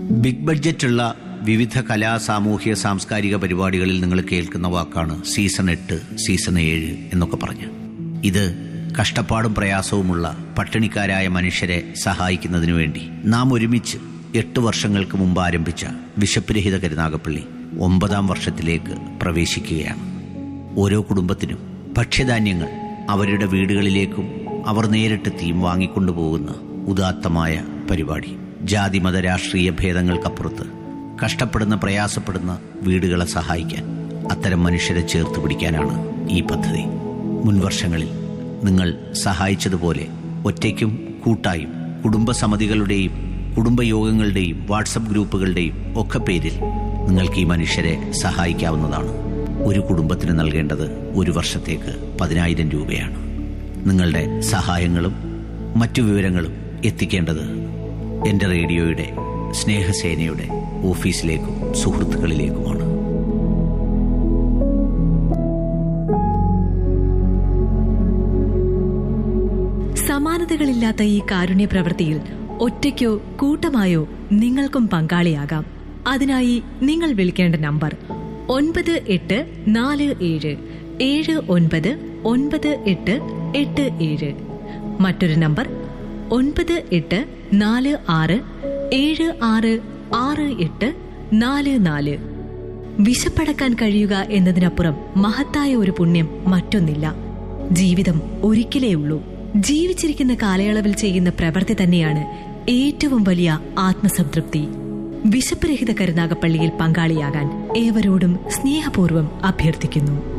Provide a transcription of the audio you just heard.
big ബഡ്ജറ്റുള്ള വിവിധ കലാ സാമൂഹ്യ സാംസ്കാരിക പരിപാടികളിൽ നിങ്ങൾ കേൾക്കുന്ന വാക്കാണ് സീസൺ എട്ട് സീസൺ ഏഴ് എന്നൊക്കെ പറഞ്ഞ് ഇത് കഷ്ടപ്പാടും പ്രയാസവുമുള്ള പട്ടിണിക്കാരായ മനുഷ്യരെ സഹായിക്കുന്നതിനു വേണ്ടി നാം ഒരുമിച്ച് എട്ട് വർഷങ്ങൾക്ക് മുമ്പ് ആരംഭിച്ച വിശപ്പുരഹിത കരുനാഗപ്പള്ളി ഒമ്പതാം വർഷത്തിലേക്ക് പ്രവേശിക്കുകയാണ് ഓരോ കുടുംബത്തിനും ഭക്ഷ്യധാന്യങ്ങൾ അവരുടെ വീടുകളിലേക്കും അവർ നേരിട്ടെത്തിയും വാങ്ങിക്കൊണ്ടുപോകുന്ന ഉദാത്തമായ പരിപാടി ജാതി മത രാഷ്ട്രീയ ഭേദങ്ങൾക്കപ്പുറത്ത് കഷ്ടപ്പെടുന്ന പ്രയാസപ്പെടുന്ന വീടുകളെ സഹായിക്കാൻ അത്തരം മനുഷ്യരെ ചേർത്ത് പിടിക്കാനാണ് ഈ പദ്ധതി മുൻവർഷങ്ങളിൽ നിങ്ങൾ സഹായിച്ചതുപോലെ ഒറ്റയ്ക്കും കൂട്ടായും കുടുംബസമിതികളുടെയും കുടുംബയോഗങ്ങളുടെയും വാട്സപ്പ് ഗ്രൂപ്പുകളുടെയും ഒക്കെ പേരിൽ നിങ്ങൾക്ക് ഈ മനുഷ്യരെ സഹായിക്കാവുന്നതാണ് ഒരു കുടുംബത്തിന് നൽകേണ്ടത് ഒരു വർഷത്തേക്ക് പതിനായിരം രൂപയാണ് നിങ്ങളുടെ സഹായങ്ങളും മറ്റു വിവരങ്ങളും എത്തിക്കേണ്ടത് എൻ്റെ റേഡിയോയുടെ സ്നേഹസേനയുടെ ഓഫീസിലേക്കും സുഹൃത്തുക്കളിലേക്കുമാണ് സമാനതകളില്ലാത്ത ഈ കാരുണ്യ പ്രവൃത്തിയിൽ ഒറ്റയ്ക്കോ കൂട്ടമായോ നിങ്ങൾക്കും പങ്കാളിയാകാം അതിനായി നിങ്ങൾ വിളിക്കേണ്ട നമ്പർ ഒൻപത് എട്ട് നാല് ഏഴ് ഏഴ് ഒൻപത് ഒൻപത് എട്ട് എട്ട് ഏഴ് മറ്റൊരു നമ്പർ ഒൻപത് എട്ട് നാല് ആറ് ഏഴ് ആറ് ആറ് എട്ട് നാല് നാല് വിശപ്പടക്കാൻ കഴിയുക എന്നതിനപ്പുറം മഹത്തായ ഒരു പുണ്യം മറ്റൊന്നില്ല ജീവിതം ഒരിക്കലേ ഉള്ളൂ ജീവിച്ചിരിക്കുന്ന കാലയളവിൽ ചെയ്യുന്ന പ്രവൃത്തി തന്നെയാണ് ഏറ്റവും വലിയ ആത്മസംതൃപ്തി വിശപ്പ് രഹിത കരുനാഗപ്പള്ളിയിൽ പങ്കാളിയാകാൻ ഏവരോടും സ്നേഹപൂർവ്വം അഭ്യർത്ഥിക്കുന്നു